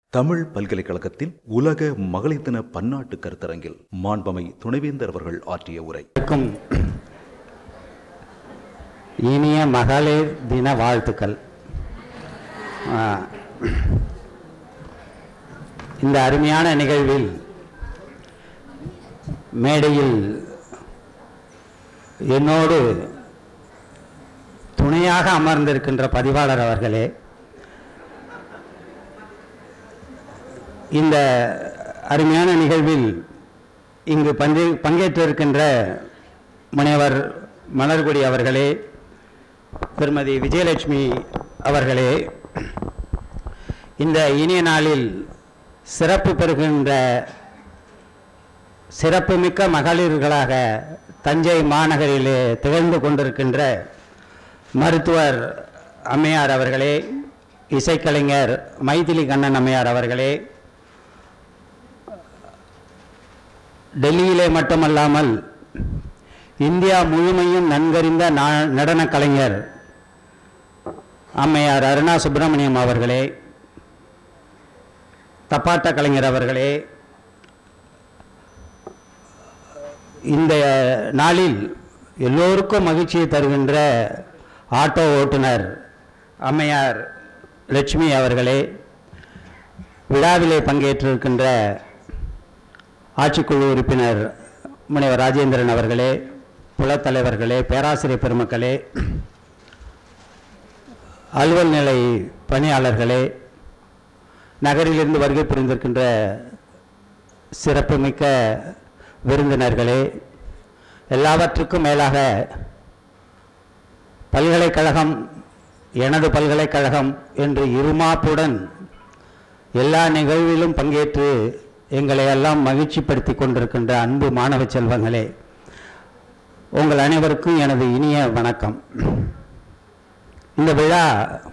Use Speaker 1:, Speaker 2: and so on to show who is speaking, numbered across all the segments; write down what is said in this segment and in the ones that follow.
Speaker 1: தமிழ் பல்கலைக்கழகத்தில் உலக மகளிர் தின பன்னாட்டு கருத்தரங்கில் மாண்பமை துணைவேந்தர் அவர்கள் ஆற்றிய உரை
Speaker 2: அனைவருக்கும் இனிய மகளிர் தின வாழ்த்துக்கள் ஆ, இந்த அருமையான நிகழ்வில் மேடையில் என்னோடு துணையாக அமர்ந்திருக்கின்ற பதிவாளர் அவர்களே இந்த அருமையான நிகழ்வில் இங்கு பங்கே பங்கேற்றிருக்கின்ற முனைவர் மலர்கொடி அவர்களே திருமதி விஜயலட்சுமி அவர்களே இந்த இனிய நாளில் சிறப்பு பெறுகின்ற சிறப்புமிக்க மகளிர்களாக தஞ்சை மாநகரிலே திகழ்ந்து கொண்டிருக்கின்ற மருத்துவர் அம்மையார் அவர்களே இசைக்கலைஞர் மைதிலி கண்ணன் அம்மையார் அவர்களே டெல்லியிலே மட்டுமல்லாமல் இந்தியா முழுமையும் நன்கறிந்த நா- நடனக் கலைஞர் அம்மையார் அருணா சுப்பிரமணியம் அவர்களே தப்பாட்ட கலைஞர் அவர்களே இந்த நாளில் எல்லோருக்கும் மகிழ்ச்சியை தருகின்ற ஆட்டோ ஓட்டுநர் அம்மையார் லட்சுமி அவர்களே விழாவிலே பங்கேற்றிருக்கின்ற ஆட்சிக்குழு உறுப்பினர் முனைவர் ராஜேந்திரன் அவர்களே புலத்தலைவர்களே பேராசிரியர் பெருமக்களே அலுவல் நிலை பணியாளர்களே நகரிலிருந்து வருகை புரிந்திருக்கின்ற சிறப்புமிக்க விருந்தினர்களே எல்லாவற்றுக்கும் மேலாக பல்கலைக்கழகம் எனது பல்கலைக்கழகம் என்று இருமாப்புடன் எல்லா நிகழ்விலும் பங்கேற்று எங்களை எல்லாம் மகிழ்ச்சிப்படுத்தி கொண்டிருக்கின்ற அன்பு மாணவ செல்வங்களே உங்கள் அனைவருக்கும் எனது இனிய வணக்கம் இந்த விழா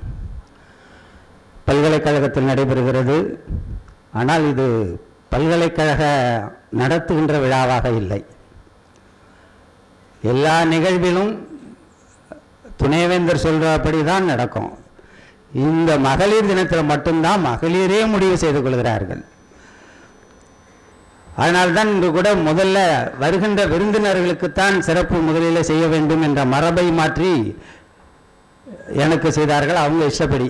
Speaker 2: பல்கலைக்கழகத்தில் நடைபெறுகிறது ஆனால் இது பல்கலைக்கழக நடத்துகின்ற விழாவாக இல்லை எல்லா நிகழ்விலும் துணைவேந்தர் சொல்றபடி தான் நடக்கும் இந்த மகளிர் தினத்தில் மட்டும்தான் மகளிரே முடிவு செய்து கொள்கிறார்கள் அதனால்தான் இன்று கூட முதல்ல வருகின்ற விருந்தினர்களுக்குத்தான் சிறப்பு முதலில் செய்ய வேண்டும் என்ற மரபை மாற்றி எனக்கு செய்தார்கள் அவங்க இஷ்டப்படி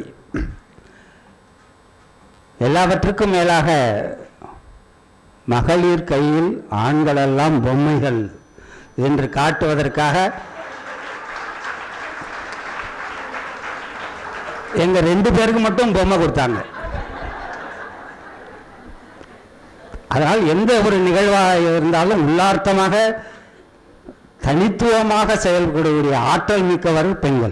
Speaker 2: எல்லாவற்றுக்கும் மேலாக மகளிர் கையில் ஆண்களெல்லாம் பொம்மைகள் என்று காட்டுவதற்காக எங்க ரெண்டு பேருக்கு மட்டும் பொம்மை கொடுத்தாங்க அதனால் எந்த ஒரு நிகழ்வாக இருந்தாலும் உள்ளார்த்தமாக தனித்துவமாக செயல்படக்கூடிய ஆற்றல் மிக்கவர் பெண்கள்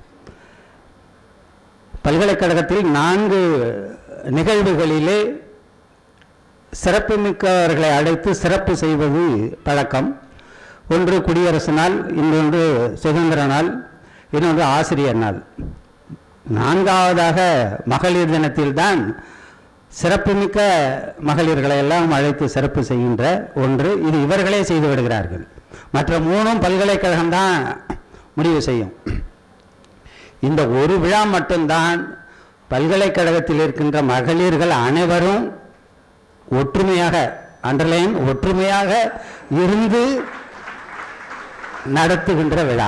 Speaker 2: பல்கலைக்கழகத்தில் நான்கு நிகழ்வுகளிலே சிறப்புமிக்கவர்களை அழைத்து சிறப்பு செய்வது பழக்கம் ஒன்று குடியரசு நாள் இன்னொன்று சுதந்திர நாள் இன்னொன்று ஆசிரியர் நாள் நான்காவதாக மகளிர் தினத்தில்தான் சிறப்புமிக்க மகளிர்களை எல்லாம் அழைத்து சிறப்பு செய்கின்ற ஒன்று இது இவர்களே செய்து விடுகிறார்கள் மற்ற மூணும் பல்கலைக்கழகம் தான் முடிவு செய்யும் இந்த ஒரு விழா மட்டும்தான் பல்கலைக்கழகத்தில் இருக்கின்ற மகளிர்கள் அனைவரும் ஒற்றுமையாக அண்டர்லைன் ஒற்றுமையாக இருந்து நடத்துகின்ற விழா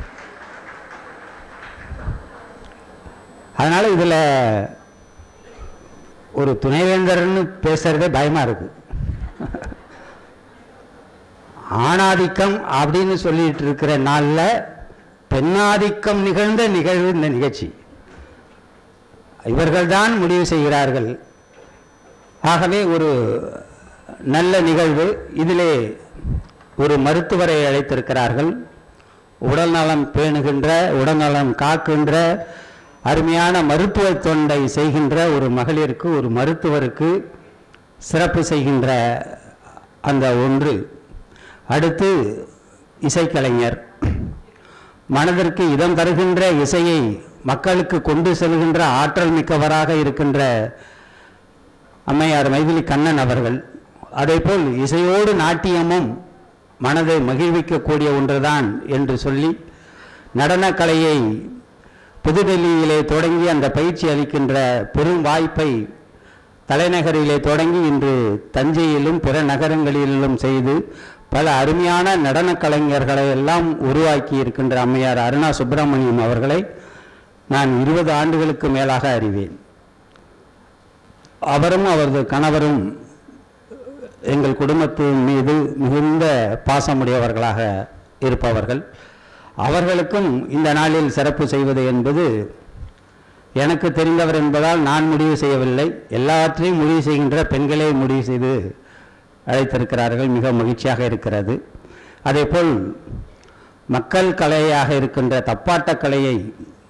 Speaker 2: அதனால இதுல ஒரு துணைவேந்தர்னு பேசுறதே பயமா இருக்கு ஆணாதிக்கம் அப்படின்னு சொல்லிட்டு இருக்கிற நாள்ல பெண்ணாதிக்கம் நிகழ்ந்த நிகழ்வு இந்த நிகழ்ச்சி இவர்கள்தான் முடிவு செய்கிறார்கள் ஆகவே ஒரு நல்ல நிகழ்வு இதிலே ஒரு மருத்துவரை அழைத்திருக்கிறார்கள் உடல்நலம் பேணுகின்ற உடல்நலம் காக்கின்ற அருமையான மருத்துவ தொண்டை செய்கின்ற ஒரு மகளிருக்கு ஒரு மருத்துவருக்கு சிறப்பு செய்கின்ற அந்த ஒன்று அடுத்து இசைக்கலைஞர் மனதிற்கு இதம் தருகின்ற இசையை மக்களுக்கு கொண்டு செல்கின்ற ஆற்றல் மிக்கவராக இருக்கின்ற அம்மையார் மைதிலி கண்ணன் அவர்கள் அதேபோல் இசையோடு நாட்டியமும் மனதை மகிழ்விக்கக்கூடிய ஒன்றுதான் என்று சொல்லி நடனக்கலையை புதுடெல்லியிலே தொடங்கி அந்த பயிற்சி அளிக்கின்ற பெரும் வாய்ப்பை தலைநகரிலே தொடங்கி இன்று தஞ்சையிலும் பிற நகரங்களிலும் செய்து பல அருமையான நடனக் கலைஞர்களை எல்லாம் உருவாக்கி இருக்கின்ற அம்மையார் அருணா சுப்பிரமணியம் அவர்களை நான் இருபது ஆண்டுகளுக்கு மேலாக அறிவேன் அவரும் அவரது கணவரும் எங்கள் குடும்பத்தின் மீது மிகுந்த பாசமுடையவர்களாக இருப்பவர்கள் அவர்களுக்கும் இந்த நாளில் சிறப்பு செய்வது என்பது எனக்கு தெரிந்தவர் என்பதால் நான் முடிவு செய்யவில்லை எல்லாவற்றையும் முடிவு செய்கின்ற பெண்களே முடிவு செய்து அழைத்திருக்கிறார்கள் மிக மகிழ்ச்சியாக இருக்கிறது அதேபோல் மக்கள் கலையாக இருக்கின்ற தப்பாட்டக் கலையை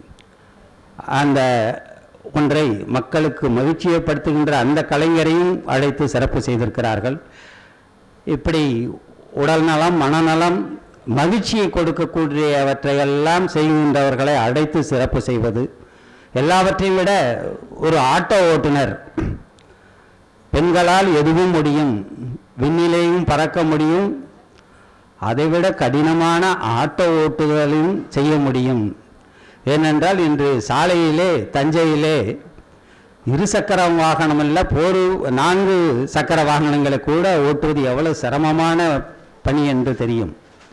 Speaker 2: அந்த ஒன்றை மக்களுக்கு மகிழ்ச்சியப்படுத்துகின்ற அந்த கலைஞரையும் அழைத்து சிறப்பு செய்திருக்கிறார்கள் இப்படி உடல் நலம் மனநலம் மகிழ்ச்சியை கொடுக்கக்கூடியவற்றையெல்லாம் செய்கின்றவர்களை அழைத்து சிறப்பு செய்வது எல்லாவற்றையும் விட ஒரு ஆட்டோ ஓட்டுநர் பெண்களால் எதுவும் முடியும் விண்ணிலேயும் பறக்க முடியும் அதைவிட கடினமான ஆட்டோ ஓட்டுதலையும் செய்ய முடியும் ஏனென்றால் இன்று சாலையிலே தஞ்சையிலே இரு சக்கர வாகனம் அல்ல போரு நான்கு சக்கர வாகனங்களை கூட ஓட்டுவது எவ்வளவு சிரமமான பணி என்று தெரியும்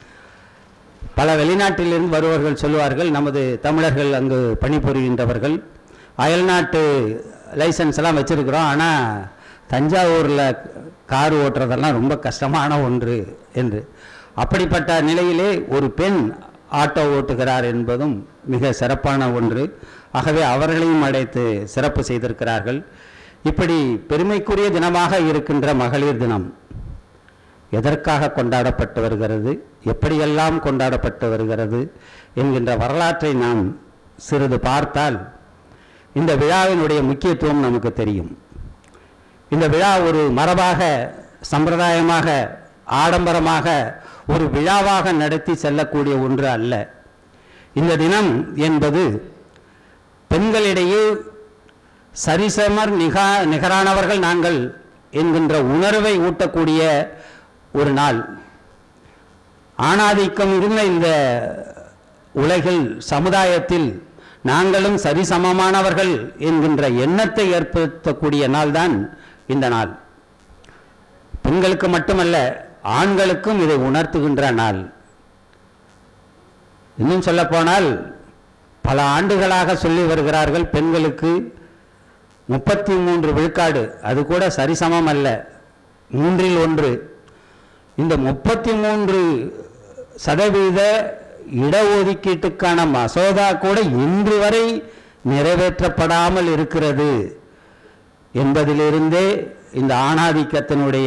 Speaker 2: பல வெளிநாட்டிலிருந்து வருபவர்கள் சொல்லுவார்கள் நமது தமிழர்கள் அங்கு பணிபுரிகின்றவர்கள் அயல்நாட்டு லைசன்ஸ் எல்லாம் வச்சிருக்கிறோம் ஆனால் தஞ்சாவூரில் கார் ஓட்டுறதெல்லாம் ரொம்ப கஷ்டமான ஒன்று என்று அப்படிப்பட்ட நிலையிலே ஒரு பெண் ஆட்டோ ஓட்டுகிறார் என்பதும் மிக சிறப்பான ஒன்று ஆகவே அவர்களையும் அழைத்து சிறப்பு செய்திருக்கிறார்கள் இப்படி பெருமைக்குரிய தினமாக இருக்கின்ற மகளிர் தினம் எதற்காக கொண்டாடப்பட்டு வருகிறது எப்படியெல்லாம் கொண்டாடப்பட்டு வருகிறது என்கின்ற வரலாற்றை நாம் சிறிது பார்த்தால் இந்த விழாவினுடைய முக்கியத்துவம் நமக்கு தெரியும் இந்த விழா ஒரு மரபாக சம்பிரதாயமாக ஆடம்பரமாக ஒரு விழாவாக நடத்தி செல்லக்கூடிய ஒன்று அல்ல இந்த தினம் என்பது பெண்களிடையே சரிசமர் நிகா நிகரானவர்கள் நாங்கள் என்கின்ற உணர்வை ஊட்டக்கூடிய ஒரு நாள் ஆணாதிக்கம் இருந்த இந்த உலகில் சமுதாயத்தில் நாங்களும் சரிசமமானவர்கள் என்கின்ற எண்ணத்தை ஏற்படுத்தக்கூடிய நாள்தான் இந்த நாள் பெண்களுக்கு மட்டுமல்ல ஆண்களுக்கும் இதை உணர்த்துகின்ற நாள் இன்னும் சொல்லப்போனால் பல ஆண்டுகளாக சொல்லி வருகிறார்கள் பெண்களுக்கு முப்பத்தி மூன்று விழுக்காடு அது கூட சரிசமம் அல்ல மூன்றில் ஒன்று இந்த முப்பத்தி மூன்று சதவீத இடஒதுக்கீட்டுக்கான மசோதா கூட இன்று வரை நிறைவேற்றப்படாமல் இருக்கிறது என்பதிலிருந்தே இந்த ஆணாதிக்கத்தினுடைய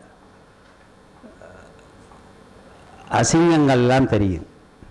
Speaker 2: அசிங்கங்கள்லாம் தெரியும்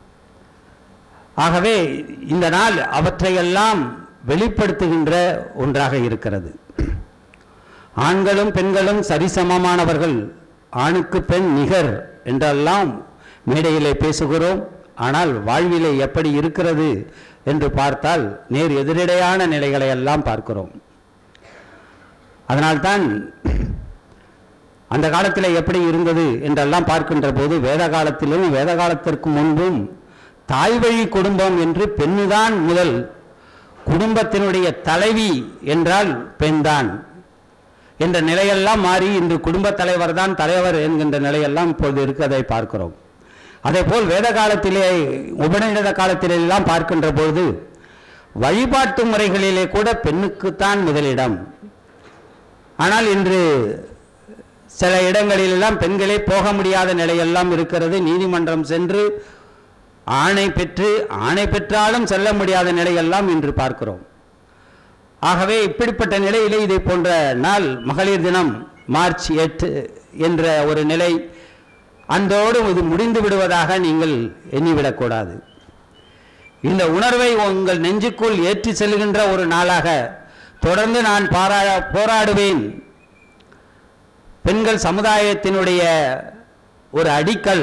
Speaker 2: ஆகவே இந்த நாள் அவற்றையெல்லாம் வெளிப்படுத்துகின்ற ஒன்றாக இருக்கிறது ஆண்களும் பெண்களும் சரிசமமானவர்கள் ஆணுக்கு பெண் நிகர் என்றெல்லாம் மேடையிலே பேசுகிறோம் ஆனால் வாழ்விலே எப்படி இருக்கிறது என்று பார்த்தால் நேர் எதிரிடையான நிலைகளை எல்லாம் பார்க்கிறோம் அதனால்தான் அந்த காலத்தில் எப்படி இருந்தது என்றெல்லாம் பார்க்கின்ற போது வேத காலத்திலும் வேத காலத்திற்கு முன்பும் தாய் வழி குடும்பம் என்று பெண்ணுதான் முதல் குடும்பத்தினுடைய தலைவி என்றால் பெண்தான் என்ற நிலையெல்லாம் மாறி இன்று குடும்ப தலைவர் தான் தலைவர் என்கின்ற நிலையெல்லாம் இப்பொழுது இருக்கிறதை பார்க்கிறோம் அதே போல் வேத காலத்திலே உபநிடத காலத்திலே எல்லாம் பார்க்கின்ற பொழுது வழிபாட்டு முறைகளிலே கூட பெண்ணுக்குத்தான் முதலிடம் ஆனால் இன்று சில இடங்களிலெல்லாம் பெண்களே போக முடியாத நிலையெல்லாம் இருக்கிறது நீதிமன்றம் சென்று ஆணை பெற்று ஆணை பெற்றாலும் செல்ல முடியாத நிலையெல்லாம் இன்று பார்க்கிறோம் ஆகவே இப்படிப்பட்ட நிலையிலே இதை போன்ற நாள் மகளிர் தினம் மார்ச் எட்டு என்ற ஒரு நிலை அன்றோடு இது முடிந்து விடுவதாக நீங்கள் எண்ணிவிடக்கூடாது இந்த உணர்வை உங்கள் நெஞ்சுக்குள் ஏற்றி செல்கின்ற ஒரு நாளாக தொடர்ந்து நான் பாரா போராடுவேன் பெண்கள் சமுதாயத்தினுடைய ஒரு அடிக்கல்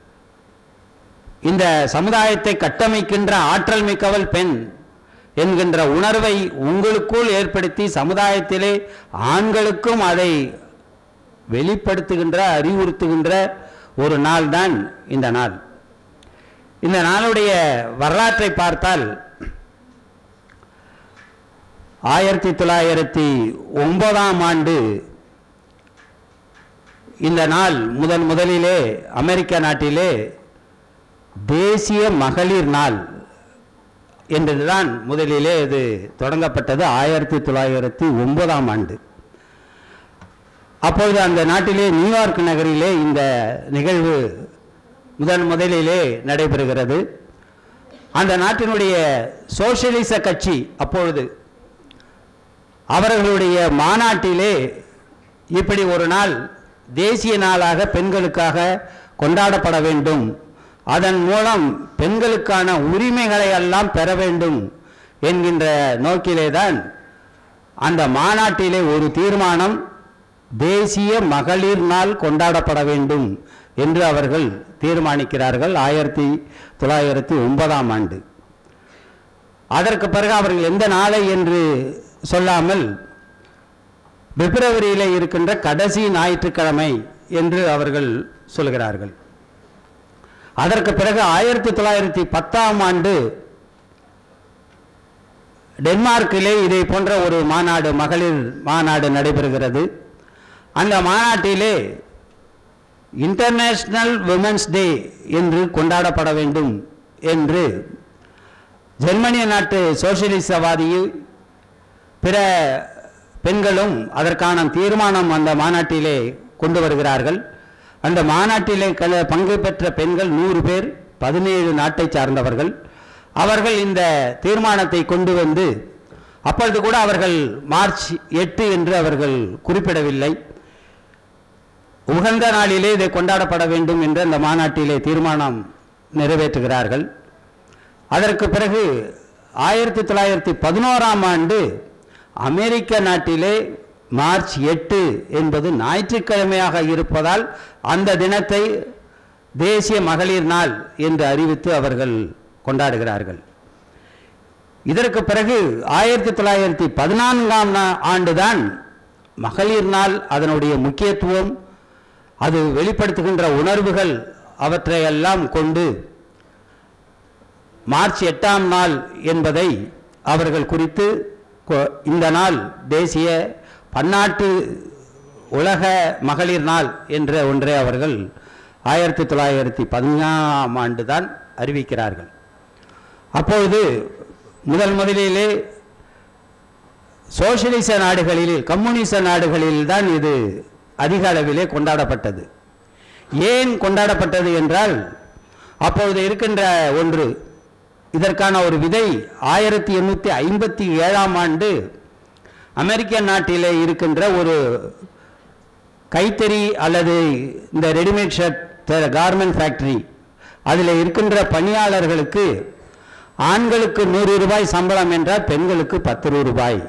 Speaker 2: இந்த சமுதாயத்தை கட்டமைக்கின்ற ஆற்றல் மிக்கவள் பெண் என்கின்ற உணர்வை உங்களுக்குள் ஏற்படுத்தி சமுதாயத்திலே ஆண்களுக்கும் அதை வெளிப்படுத்துகின்ற அறிவுறுத்துகின்ற ஒரு நாள் தான் இந்த நாள் இந்த நாளுடைய வரலாற்றை பார்த்தால் ஆயிரத்தி தொள்ளாயிரத்தி ஒன்பதாம் ஆண்டு இந்த நாள் முதன் முதலிலே அமெரிக்க நாட்டிலே தேசிய மகளிர் நாள் என்றுதான் முதலிலே இது தொடங்கப்பட்டது ஆயிரத்தி தொள்ளாயிரத்தி ஒன்பதாம் ஆண்டு அப்பொழுது அந்த நாட்டிலே நியூயார்க் நகரிலே இந்த நிகழ்வு முதன் முதலிலே நடைபெறுகிறது அந்த நாட்டினுடைய சோசியலிச கட்சி அப்பொழுது அவர்களுடைய மாநாட்டிலே இப்படி ஒரு நாள் தேசிய நாளாக பெண்களுக்காக கொண்டாடப்பட வேண்டும் அதன் மூலம் பெண்களுக்கான உரிமைகளை எல்லாம் பெற வேண்டும் என்கின்ற நோக்கிலேதான் அந்த மாநாட்டிலே ஒரு தீர்மானம் தேசிய மகளிர் நாள் கொண்டாடப்பட வேண்டும் என்று அவர்கள் தீர்மானிக்கிறார்கள் ஆயிரத்தி தொள்ளாயிரத்தி ஒன்பதாம் ஆண்டு அதற்கு பிறகு அவர்கள் எந்த நாளை என்று சொல்லாமல் பிப்ரவரியில் இருக்கின்ற கடைசி ஞாயிற்றுக்கிழமை என்று அவர்கள் சொல்கிறார்கள் அதற்கு பிறகு ஆயிரத்தி தொள்ளாயிரத்தி பத்தாம் ஆண்டு டென்மார்க்கிலே இதை போன்ற ஒரு மாநாடு மகளிர் மாநாடு நடைபெறுகிறது அந்த மாநாட்டிலே இன்டர்நேஷனல் விமென்ஸ் டே என்று கொண்டாடப்பட வேண்டும் என்று ஜெர்மனிய நாட்டு சோசியலிசவாதியும் பிற பெண்களும் அதற்கான தீர்மானம் அந்த மாநாட்டிலே கொண்டு வருகிறார்கள் அந்த மாநாட்டிலே கல பங்கு பெற்ற பெண்கள் நூறு பேர் பதினேழு நாட்டை சார்ந்தவர்கள் அவர்கள் இந்த தீர்மானத்தை கொண்டு வந்து அப்பொழுது கூட அவர்கள் மார்ச் எட்டு என்று அவர்கள் குறிப்பிடவில்லை உகந்த நாளிலே இதை கொண்டாடப்பட வேண்டும் என்று அந்த மாநாட்டிலே தீர்மானம் நிறைவேற்றுகிறார்கள் அதற்கு பிறகு ஆயிரத்தி தொள்ளாயிரத்தி பதினோராம் ஆண்டு அமெரிக்க நாட்டிலே மார்ச் எட்டு என்பது ஞாயிற்றுக்கிழமையாக இருப்பதால் அந்த தினத்தை தேசிய மகளிர் நாள் என்று அறிவித்து அவர்கள் கொண்டாடுகிறார்கள் இதற்கு பிறகு ஆயிரத்தி தொள்ளாயிரத்தி பதினான்காம் ஆண்டுதான் மகளிர் நாள் அதனுடைய முக்கியத்துவம் அது வெளிப்படுத்துகின்ற உணர்வுகள் அவற்றையெல்லாம் கொண்டு மார்ச் எட்டாம் நாள் என்பதை அவர்கள் குறித்து கொ- இந்த நாள் தேசிய பன்னாட்டு உலக மகளிர் நாள் என்ற ஒன்றை அவர்கள் ஆயிரத்தி தொள்ளாயிரத்தி பதினாம் ஆண்டு தான் அறிவிக்கிறார்கள் அப்பொழுது முதல் முதலிலே சோசியலிச நாடுகளில் கம்யூனிச நாடுகளில் தான் இது அதிக அளவிலே கொண்டாடப்பட்டது ஏன் கொண்டாடப்பட்டது என்றால் அப்பொழுது இருக்கின்ற ஒன்று இதற்கான ஒரு விதை ஆயிரத்தி எண்ணூற்றி ஐம்பத்தி ஏழாம் ஆண்டு அமெரிக்க நாட்டிலே இருக்கின்ற ஒரு கைத்தறி அல்லது இந்த ரெடிமேட் ஷர்ட் கார்மெண்ட் ஃபேக்டரி அதில் இருக்கின்ற பணியாளர்களுக்கு ஆண்களுக்கு நூறு ரூபாய் சம்பளம் என்றால் பெண்களுக்கு பத்து ரூபாய்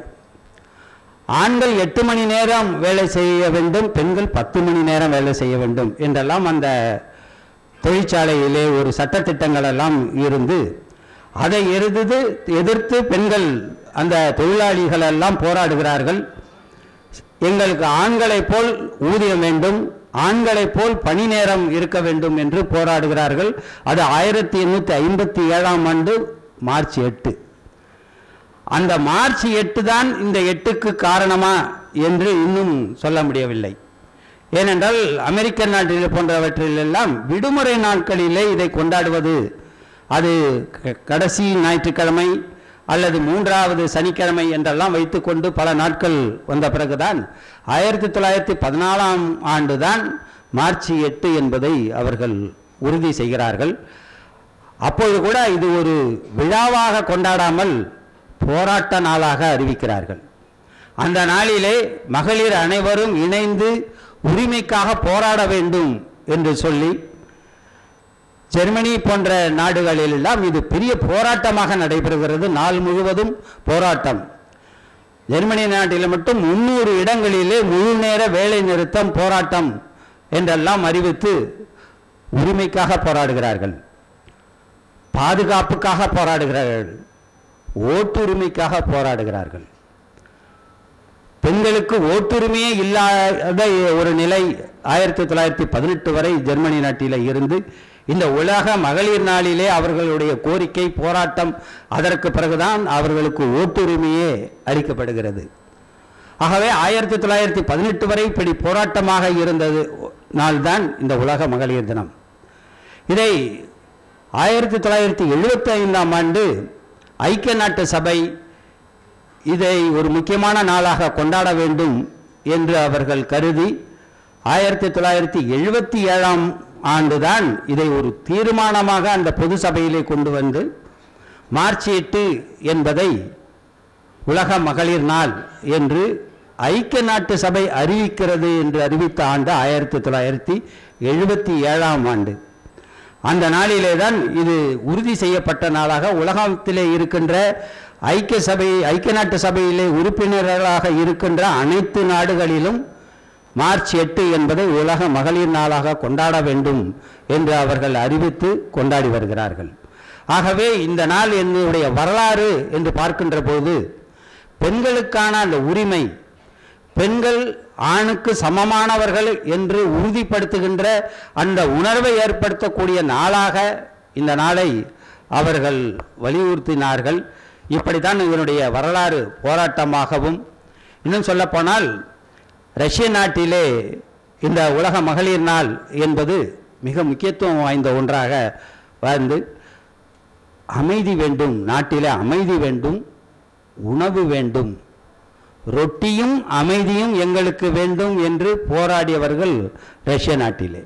Speaker 2: ஆண்கள் எட்டு மணி நேரம் வேலை செய்ய வேண்டும் பெண்கள் பத்து மணி நேரம் வேலை செய்ய வேண்டும் என்றெல்லாம் அந்த தொழிற்சாலையிலே ஒரு சட்டத்திட்டங்கள் எல்லாம் இருந்து அதை எதிர்த்து எதிர்த்து பெண்கள் அந்த தொழிலாளிகள் எல்லாம் போராடுகிறார்கள் எங்களுக்கு ஆண்களைப் போல் ஊதியம் வேண்டும் ஆண்களைப் போல் பணி நேரம் இருக்க வேண்டும் என்று போராடுகிறார்கள் அது ஆயிரத்தி எண்ணூற்றி ஐம்பத்தி ஏழாம் ஆண்டு மார்ச் எட்டு அந்த மார்ச் எட்டு தான் இந்த எட்டுக்கு காரணமா என்று இன்னும் சொல்ல முடியவில்லை ஏனென்றால் அமெரிக்க நாட்டில் போன்றவற்றிலெல்லாம் விடுமுறை நாட்களிலே இதை கொண்டாடுவது அது க- கடைசி ஞாயிற்றுக்கிழமை அல்லது மூன்றாவது சனிக்கிழமை என்றெல்லாம் வைத்துக்கொண்டு பல நாட்கள் வந்த பிறகுதான் ஆயிரத்தி தொள்ளாயிரத்தி பதினாலாம் ஆண்டு தான் மார்ச் எட்டு என்பதை அவர்கள் உறுதி செய்கிறார்கள் அப்பொழுது கூட இது ஒரு விழாவாக கொண்டாடாமல் போராட்ட நாளாக அறிவிக்கிறார்கள் அந்த நாளிலே மகளிர் அனைவரும் இணைந்து உரிமைக்காக போராட வேண்டும் என்று சொல்லி ஜெர்மனி போன்ற நாடுகளிலெல்லாம் இது பெரிய போராட்டமாக நடைபெறுகிறது நாள் முழுவதும் போராட்டம் ஜெர்மனி நாட்டில் மட்டும் முன்னூறு இடங்களிலே முழு நேர வேலை நிறுத்தம் போராட்டம் என்றெல்லாம் அறிவித்து உரிமைக்காக போராடுகிறார்கள் பாதுகாப்புக்காக போராடுகிறார்கள் ஓட்டுரிமைக்காக போராடுகிறார்கள் பெண்களுக்கு ஓட்டுரிமையே இல்லாத ஒரு நிலை ஆயிரத்தி தொள்ளாயிரத்தி பதினெட்டு வரை ஜெர்மனி நாட்டில் இருந்து இந்த உலக மகளிர் நாளிலே அவர்களுடைய கோரிக்கை போராட்டம் அதற்கு பிறகுதான் அவர்களுக்கு ஓட்டுரிமையே அளிக்கப்படுகிறது ஆகவே ஆயிரத்தி தொள்ளாயிரத்தி பதினெட்டு வரை இப்படி போராட்டமாக இருந்தது நாள்தான் இந்த உலக மகளிர் தினம் இதை ஆயிரத்தி தொள்ளாயிரத்தி எழுபத்தி ஐந்தாம் ஆண்டு ஐக்கிய நாட்டு சபை இதை ஒரு முக்கியமான நாளாக கொண்டாட வேண்டும் என்று அவர்கள் கருதி ஆயிரத்தி தொள்ளாயிரத்தி எழுபத்தி ஏழாம் ஆண்டுதான் இதை ஒரு தீர்மானமாக அந்த பொது சபையிலே கொண்டு வந்து மார்ச் எட்டு என்பதை உலக மகளிர் நாள் என்று ஐக்கிய நாட்டு சபை அறிவிக்கிறது என்று அறிவித்த ஆண்டு ஆயிரத்தி தொள்ளாயிரத்தி எழுபத்தி ஏழாம் ஆண்டு அந்த நாளிலே தான் இது உறுதி செய்யப்பட்ட நாளாக உலகத்திலே இருக்கின்ற ஐக்கிய சபை ஐக்கிய நாட்டு சபையிலே உறுப்பினர்களாக இருக்கின்ற அனைத்து நாடுகளிலும் மார்ச் எட்டு என்பதை உலக மகளிர் நாளாக கொண்டாட வேண்டும் என்று அவர்கள் அறிவித்து கொண்டாடி வருகிறார்கள் ஆகவே இந்த நாள் என்னுடைய வரலாறு என்று பார்க்கின்ற போது பெண்களுக்கான அந்த உரிமை பெண்கள் ஆணுக்கு சமமானவர்கள் என்று உறுதிப்படுத்துகின்ற அந்த உணர்வை ஏற்படுத்தக்கூடிய நாளாக இந்த நாளை அவர்கள் வலியுறுத்தினார்கள் இப்படித்தான் இதனுடைய வரலாறு போராட்டமாகவும் இன்னும் சொல்லப்போனால் ரஷ்ய நாட்டிலே இந்த உலக மகளிர் நாள் என்பது மிக முக்கியத்துவம் வாய்ந்த ஒன்றாக வந்து அமைதி வேண்டும் நாட்டிலே அமைதி வேண்டும் உணவு வேண்டும் ரொட்டியும் அமைதியும் எங்களுக்கு வேண்டும் என்று போராடியவர்கள் ரஷ்ய நாட்டிலே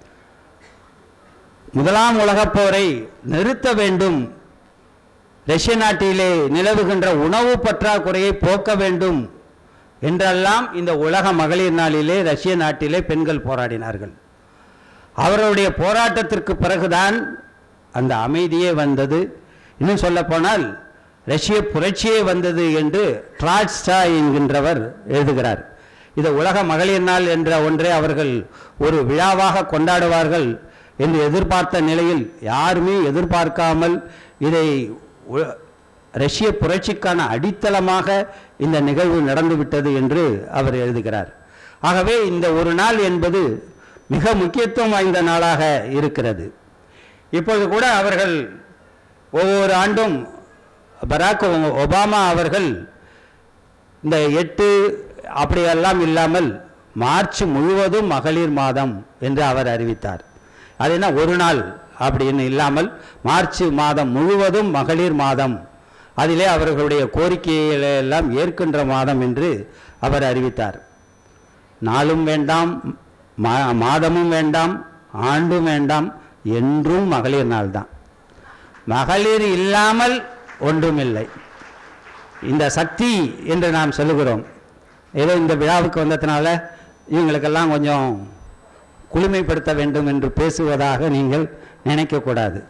Speaker 2: முதலாம் உலகப் போரை நிறுத்த வேண்டும் ரஷ்ய நாட்டிலே நிலவுகின்ற உணவு பற்றாக்குறையை போக்க வேண்டும் என்றெல்லாம் இந்த உலக மகளிர் நாளிலே ரஷ்ய நாட்டிலே பெண்கள் போராடினார்கள் அவர்களுடைய போராட்டத்திற்கு பிறகுதான் அந்த அமைதியே வந்தது இன்னும் சொல்லப்போனால் ரஷ்ய புரட்சியே வந்தது என்று ட்ராட்ஸ்டா என்கின்றவர் எழுதுகிறார் இது உலக மகளிர் நாள் என்ற ஒன்றை அவர்கள் ஒரு விழாவாக கொண்டாடுவார்கள் என்று எதிர்பார்த்த நிலையில் யாருமே எதிர்பார்க்காமல் இதை உ- ரஷ்ய புரட்சிக்கான அடித்தளமாக இந்த நிகழ்வு நடந்துவிட்டது என்று அவர் எழுதுகிறார் ஆகவே இந்த ஒரு நாள் என்பது மிக முக்கியத்துவம் வாய்ந்த நாளாக இருக்கிறது இப்பொழுது கூட அவர்கள் ஒவ்வொரு ஆண்டும் பராக் ஒ- ஒபாமா அவர்கள் இந்த எட்டு அப்படியெல்லாம் இல்லாமல் மார்ச் முழுவதும் மகளிர் மாதம் என்று அவர் அறிவித்தார் அது என்ன ஒரு நாள் அப்படின்னு இல்லாமல் மார்ச் மாதம் முழுவதும் மகளிர் மாதம் அதிலே அவர்களுடைய கோரிக்கைகளை எல்லாம் ஏற்கின்ற மாதம் என்று அவர் அறிவித்தார் நாளும் வேண்டாம் மா- மாதமும் வேண்டாம் ஆண்டும் வேண்டாம் என்றும் மகளிர் நாள் தான் மகளிர் இல்லாமல் ஒன்றுமில்லை இந்த சக்தி என்று நாம் சொல்லுகிறோம் ஏதோ இந்த விழாவுக்கு வந்ததுனால இவங்களுக்கெல்லாம் கொஞ்சம் குளுமைப்படுத்த வேண்டும் என்று பேசுவதாக நீங்கள் நினைக்கக்கூடாது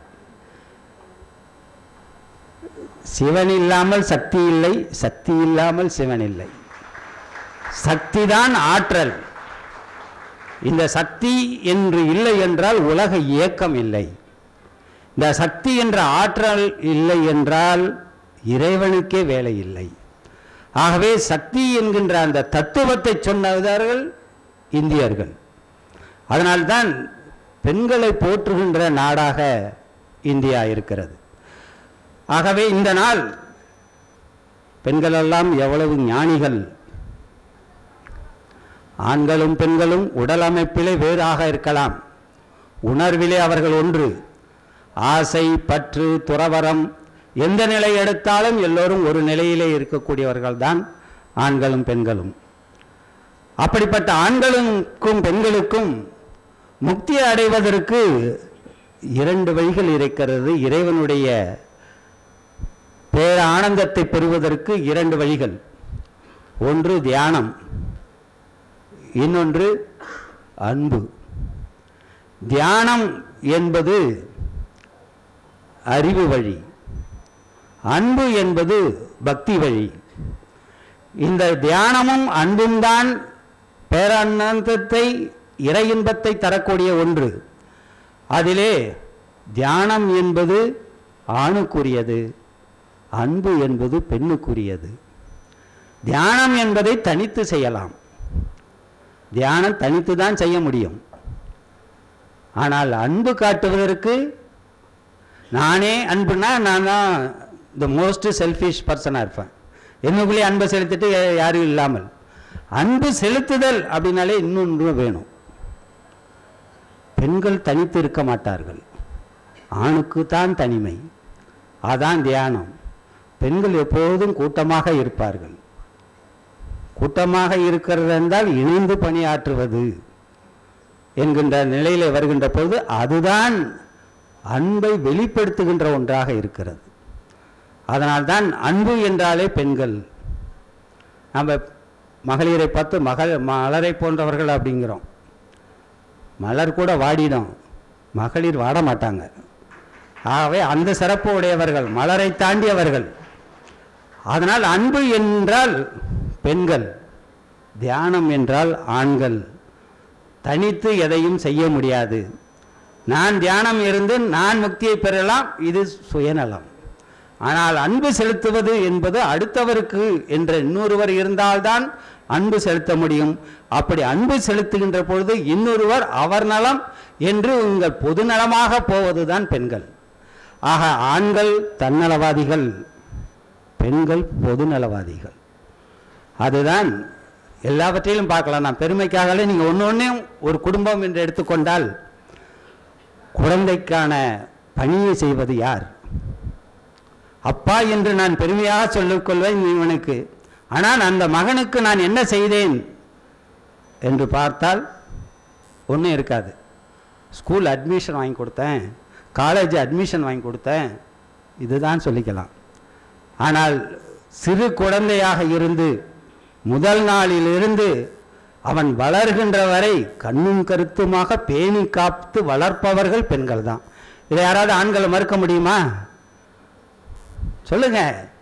Speaker 2: சிவன் இல்லாமல் சக்தி இல்லை சக்தி இல்லாமல் சிவன் இல்லை சக்திதான் ஆற்றல் இந்த சக்தி என்று இல்லை என்றால் உலக இயக்கம் இல்லை இந்த சக்தி என்ற ஆற்றல் இல்லை என்றால் இறைவனுக்கே வேலை இல்லை ஆகவே சக்தி என்கின்ற அந்த தத்துவத்தை சொன்னவர்கள் இந்தியர்கள் அதனால்தான் பெண்களை போற்றுகின்ற நாடாக இந்தியா இருக்கிறது ஆகவே இந்த நாள் பெண்களெல்லாம் எவ்வளவு ஞானிகள் ஆண்களும் பெண்களும் உடல் அமைப்பிலே வேறாக இருக்கலாம் உணர்விலே அவர்கள் ஒன்று ஆசை பற்று துறவரம் எந்த நிலை எடுத்தாலும் எல்லோரும் ஒரு நிலையிலே இருக்கக்கூடியவர்கள் தான் ஆண்களும் பெண்களும் அப்படிப்பட்ட ஆண்களுக்கும் பெண்களுக்கும் முக்தி அடைவதற்கு இரண்டு வழிகள் இருக்கிறது இறைவனுடைய பேர ஆனந்தத்தை பெறுவதற்கு இரண்டு வழிகள் ஒன்று தியானம் இன்னொன்று அன்பு தியானம் என்பது அறிவு வழி அன்பு என்பது பக்தி வழி இந்த தியானமும் அன்பும் தான் பேரானந்தத்தை இறை இன்பத்தை தரக்கூடிய ஒன்று அதிலே தியானம் என்பது ஆணுக்குரியது அன்பு என்பது பெண்ணுக்குரியது தியானம் என்பதை தனித்து செய்யலாம் தியானம் தனித்து தான் செய்ய முடியும் ஆனால் அன்பு காட்டுவதற்கு நானே அன்புனா நான் தான் த மோஸ்ட் செல்ஃபிஷ் பர்சனாக இருப்பேன் என்னுக்குள்ளே அன்பை செலுத்திட்டு யா- யாரும் இல்லாமல் அன்பு செலுத்துதல் அப்படின்னாலே இன்னொன்று வேணும் பெண்கள் தனித்து இருக்க மாட்டார்கள் ஆணுக்கு தான் தனிமை அதான் தியானம் பெண்கள் எப்போதும் கூட்டமாக இருப்பார்கள் கூட்டமாக இருக்கிறது என்றால் இணைந்து பணியாற்றுவது என்கின்ற நிலையிலே வருகின்ற பொழுது அதுதான் அன்பை வெளிப்படுத்துகின்ற ஒன்றாக இருக்கிறது அதனால்தான் அன்பு என்றாலே பெண்கள் நம்ம மகளிரை பார்த்து மகள் மலரை போன்றவர்கள் அப்படிங்கிறோம் மலர் கூட வாடிடும் மகளிர் வாட மாட்டாங்க ஆகவே அந்த சிறப்பு உடையவர்கள் மலரை தாண்டியவர்கள் அதனால் அன்பு என்றால் பெண்கள் தியானம் என்றால் ஆண்கள் தனித்து எதையும் செய்ய முடியாது நான் தியானம் இருந்து நான் முக்தியை பெறலாம் இது சுயநலம் ஆனால் அன்பு செலுத்துவது என்பது அடுத்தவருக்கு என்ற இன்னொருவர் இருந்தால்தான் அன்பு செலுத்த முடியும் அப்படி அன்பு செலுத்துகின்ற பொழுது இன்னொருவர் அவர் நலம் என்று உங்கள் பொதுநலமாக போவதுதான் பெண்கள் ஆக ஆண்கள் தன்னலவாதிகள் பெண்கள் பொதுநலவாதிகள் அதுதான் எல்லாவற்றையிலும் பார்க்கலாம் நான் பெருமைக்காகவே நீங்கள் ஒன்று ஒன்றையும் ஒரு குடும்பம் என்று எடுத்துக்கொண்டால் குழந்தைக்கான பணியை செய்வது யார் அப்பா என்று நான் பெருமையாக சொல்லிக்கொள்வேன் இவனுக்கு ஆனால் அந்த மகனுக்கு நான் என்ன செய்தேன் என்று பார்த்தால் ஒன்றும் இருக்காது ஸ்கூல் அட்மிஷன் வாங்கி கொடுத்தேன் காலேஜ் அட்மிஷன் வாங்கி கொடுத்தேன் இதுதான் சொல்லிக்கலாம் ஆனால் சிறு குழந்தையாக இருந்து முதல் நாளிலிருந்து அவன் வளர்கின்ற வரை கண்ணும் கருத்துமாக பேணி காத்து வளர்ப்பவர்கள் பெண்கள் தான் இதை யாராவது ஆண்களை மறுக்க முடியுமா சொல்லுங்க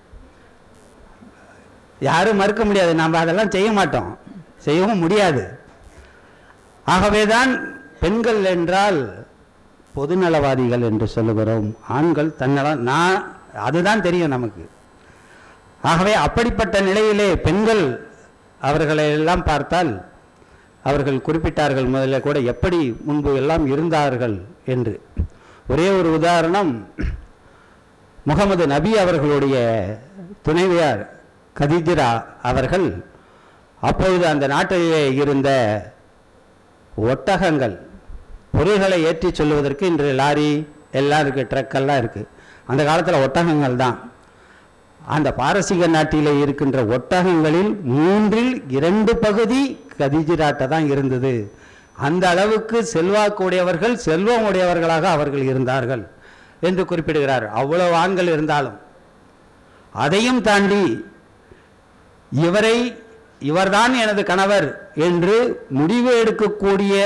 Speaker 2: யாரும் மறுக்க முடியாது நாம் அதெல்லாம் செய்ய மாட்டோம் செய்யவும் முடியாது ஆகவேதான் பெண்கள் என்றால் பொதுநலவாதிகள் என்று சொல்லுகிறோம் ஆண்கள் தன்னல நான் அதுதான் தெரியும் நமக்கு ஆகவே அப்படிப்பட்ட நிலையிலே பெண்கள் அவர்களை எல்லாம் பார்த்தால் அவர்கள் குறிப்பிட்டார்கள் முதல்ல கூட எப்படி முன்பு எல்லாம் இருந்தார்கள் என்று ஒரே ஒரு உதாரணம் முகமது நபி அவர்களுடைய துணைவியார் கதிஜரா அவர்கள் அப்பொழுது அந்த நாட்டிலே இருந்த ஒட்டகங்கள் பொருள்களை ஏற்றி சொல்லுவதற்கு இன்று லாரி எல்லாம் இருக்குது ட்ரக்கெல்லாம் இருக்குது அந்த காலத்தில் ஒட்டகங்கள் தான் அந்த பாரசீக நாட்டிலே இருக்கின்ற ஒட்டகங்களில் மூன்றில் இரண்டு பகுதி கதிஜிராட்ட தான் இருந்தது அந்த அளவுக்கு செல்வாக்கு உடையவர்கள் செல்வம் உடையவர்களாக அவர்கள் இருந்தார்கள் என்று குறிப்பிடுகிறார் அவ்வளவு ஆண்கள் இருந்தாலும் அதையும் தாண்டி இவரை இவர்தான் எனது கணவர் என்று முடிவு எடுக்கக்கூடிய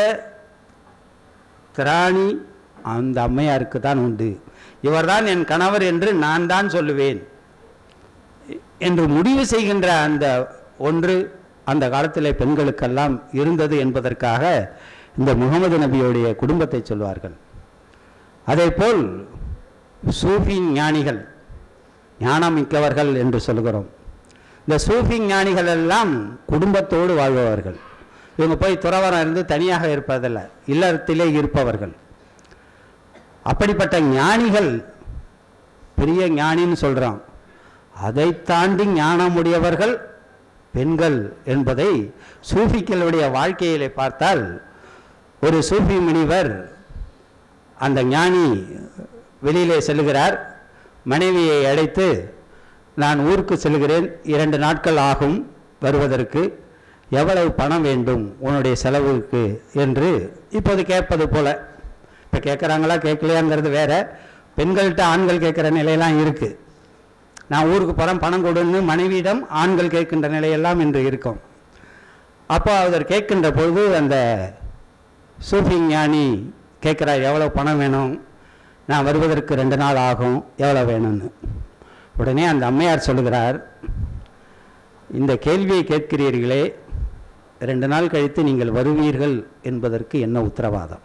Speaker 2: திராணி அந்த அம்மையாருக்கு தான் உண்டு இவர்தான் என் கணவர் என்று நான் தான் சொல்லுவேன் என்று முடிவு செய்கின்ற அந்த ஒன்று அந்த காலத்திலே பெண்களுக்கெல்லாம் இருந்தது என்பதற்காக இந்த முகமது நபியுடைய குடும்பத்தை சொல்வார்கள் அதேபோல் சூஃபி ஞானிகள் ஞானம் மிக்கவர்கள் என்று சொல்கிறோம் இந்த சூஃபி ஞானிகள் எல்லாம் குடும்பத்தோடு வாழ்பவர்கள் இவங்க போய் துறவரம் இருந்து தனியாக இருப்பதில்லை இல்லறத்திலே இருப்பவர்கள் அப்படிப்பட்ட ஞானிகள் பெரிய ஞானின்னு சொல்கிறோம் அதை தாண்டி ஞானமுடையவர்கள் பெண்கள் என்பதை சூஃபிக்களுடைய வாழ்க்கையிலே பார்த்தால் ஒரு சூஃபி முனிவர் அந்த ஞானி வெளியிலே செல்லுகிறார் மனைவியை அழைத்து நான் ஊருக்கு செல்கிறேன் இரண்டு நாட்கள் ஆகும் வருவதற்கு எவ்வளவு பணம் வேண்டும் உன்னுடைய செலவுக்கு என்று இப்போது கேட்பது போல இப்போ கேட்குறாங்களா கேட்கலையாங்கிறது வேற பெண்கள்கிட்ட ஆண்கள் கேட்குற நிலையெல்லாம் இருக்குது நான் ஊருக்கு போகிறேன் பணம் கொடுன்னு மனைவியிடம் ஆண்கள் கேட்கின்ற நிலையெல்லாம் இன்று இருக்கும் அப்போ அவர் கேட்கின்ற பொழுது அந்த சூஃபி ஞானி கேட்குறார் எவ்வளோ பணம் வேணும் நான் வருவதற்கு ரெண்டு நாள் ஆகும் எவ்வளோ வேணும்னு உடனே அந்த அம்மையார் சொல்லுகிறார் இந்த கேள்வியை கேட்கிறீர்களே ரெண்டு நாள் கழித்து நீங்கள் வருவீர்கள் என்பதற்கு என்ன உத்தரவாதம்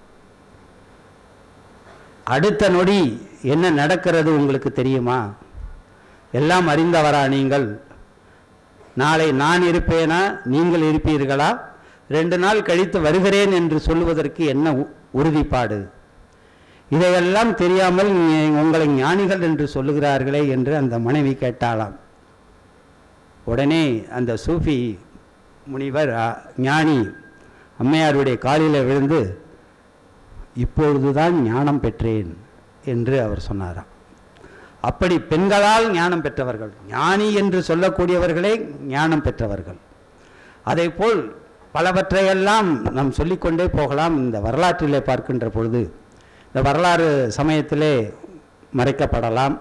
Speaker 2: அடுத்த நொடி என்ன நடக்கிறது உங்களுக்கு தெரியுமா எல்லாம் அறிந்தவரா நீங்கள் நாளை நான் இருப்பேனா நீங்கள் இருப்பீர்களா ரெண்டு நாள் கழித்து வருகிறேன் என்று சொல்லுவதற்கு என்ன உ- உறுதிப்பாடு இதையெல்லாம் தெரியாமல் நீ- உங்களை ஞானிகள் என்று சொல்லுகிறார்களே என்று அந்த மனைவி கேட்டாளாம் உடனே அந்த சூஃபி முனிவர் அ, ஞானி அம்மையாருடைய காலில் விழுந்து இப்பொழுதுதான் ஞானம் பெற்றேன் என்று அவர் சொன்னாராம் அப்படி பெண்களால் ஞானம் பெற்றவர்கள் ஞானி என்று சொல்லக்கூடியவர்களே ஞானம் பெற்றவர்கள் அதேபோல் பலவற்றையெல்லாம் நாம் சொல்லிக்கொண்டே போகலாம் இந்த வரலாற்றிலே பார்க்கின்ற பொழுது இந்த வரலாறு சமயத்திலே மறைக்கப்படலாம்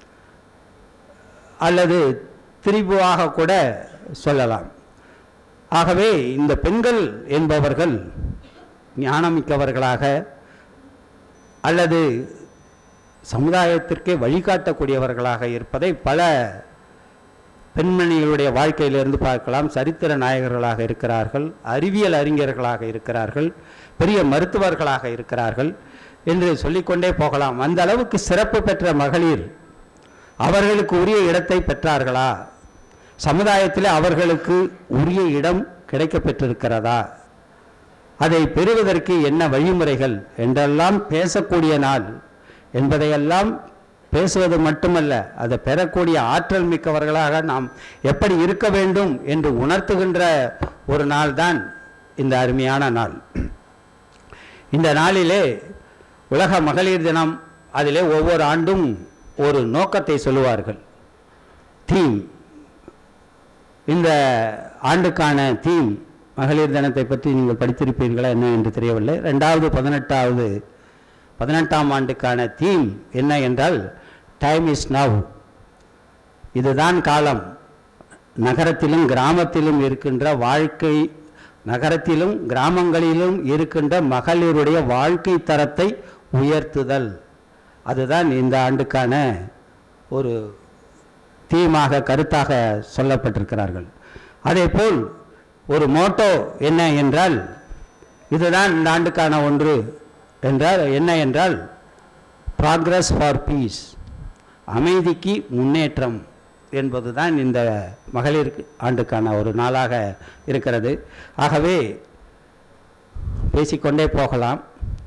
Speaker 2: அல்லது திரிபுவாக கூட சொல்லலாம் ஆகவே இந்த பெண்கள் என்பவர்கள் ஞானமிக்கவர்களாக அல்லது சமுதாயத்திற்கே வழிகாட்டக்கூடியவர்களாக இருப்பதை பல பெண்மணிகளுடைய வாழ்க்கையிலிருந்து பார்க்கலாம் சரித்திர நாயகர்களாக இருக்கிறார்கள் அறிவியல் அறிஞர்களாக இருக்கிறார்கள் பெரிய மருத்துவர்களாக இருக்கிறார்கள் என்று சொல்லிக்கொண்டே போகலாம் அந்த அளவுக்கு சிறப்பு பெற்ற மகளிர் அவர்களுக்கு உரிய இடத்தை பெற்றார்களா சமுதாயத்தில் அவர்களுக்கு உரிய இடம் கிடைக்கப் பெற்றிருக்கிறதா அதை பெறுவதற்கு என்ன வழிமுறைகள் என்றெல்லாம் பேசக்கூடிய நாள் என்பதையெல்லாம் பேசுவது மட்டுமல்ல அதை பெறக்கூடிய ஆற்றல் மிக்கவர்களாக நாம் எப்படி இருக்க வேண்டும் என்று உணர்த்துகின்ற ஒரு நாள் தான் இந்த அருமையான நாள் இந்த நாளிலே உலக மகளிர் தினம் அதிலே ஒவ்வொரு ஆண்டும் ஒரு நோக்கத்தை சொல்லுவார்கள் தீம் இந்த ஆண்டுக்கான தீம் மகளிர் தினத்தை பற்றி நீங்கள் படித்திருப்பீர்களா என்ன என்று தெரியவில்லை ரெண்டாவது பதினெட்டாவது பதினெட்டாம் ஆண்டுக்கான தீம் என்ன என்றால் டைம் இஸ் நவ் இதுதான் காலம் நகரத்திலும் கிராமத்திலும் இருக்கின்ற வாழ்க்கை நகரத்திலும் கிராமங்களிலும் இருக்கின்ற மகளிருடைய வாழ்க்கை தரத்தை உயர்த்துதல் அதுதான் இந்த ஆண்டுக்கான ஒரு தீமாக கருத்தாக சொல்லப்பட்டிருக்கிறார்கள் அதேபோல் ஒரு மோட்டோ என்ன என்றால் இதுதான் இந்த ஆண்டுக்கான ஒன்று என்றால் என்ன என்றால் ப்ராக்ரஸ் ஃபார் பீஸ் அமைதிக்கு முன்னேற்றம் என்பதுதான் இந்த மகளிர் ஆண்டுக்கான ஒரு நாளாக இருக்கிறது ஆகவே பேசிக்கொண்டே போகலாம்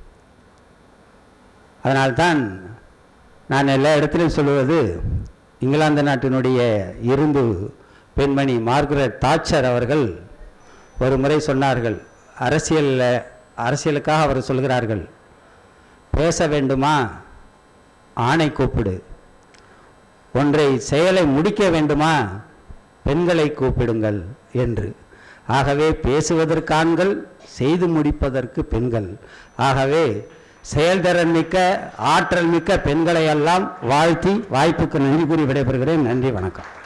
Speaker 2: அதனால்தான் நான் எல்லா இடத்திலும் சொல்லுவது இங்கிலாந்து நாட்டினுடைய இருந்து பெண்மணி மார்கரெட் தாட்சர் அவர்கள் ஒரு முறை சொன்னார்கள் அரசியலில் அரசியலுக்காக அவர் சொல்கிறார்கள் பேச வேண்டுமா ஆணை கூப்பிடு ஒன்றை செயலை முடிக்க வேண்டுமா பெண்களை கூப்பிடுங்கள் என்று ஆகவே பேசுவதற்கு ஆண்கள் செய்து முடிப்பதற்கு பெண்கள் ஆகவே செயல்திறன் மிக்க ஆற்றல் மிக்க பெண்களை எல்லாம் வாழ்த்தி வாய்ப்புக்கு நன்றி கூறி விடைபெறுகிறேன் நன்றி வணக்கம்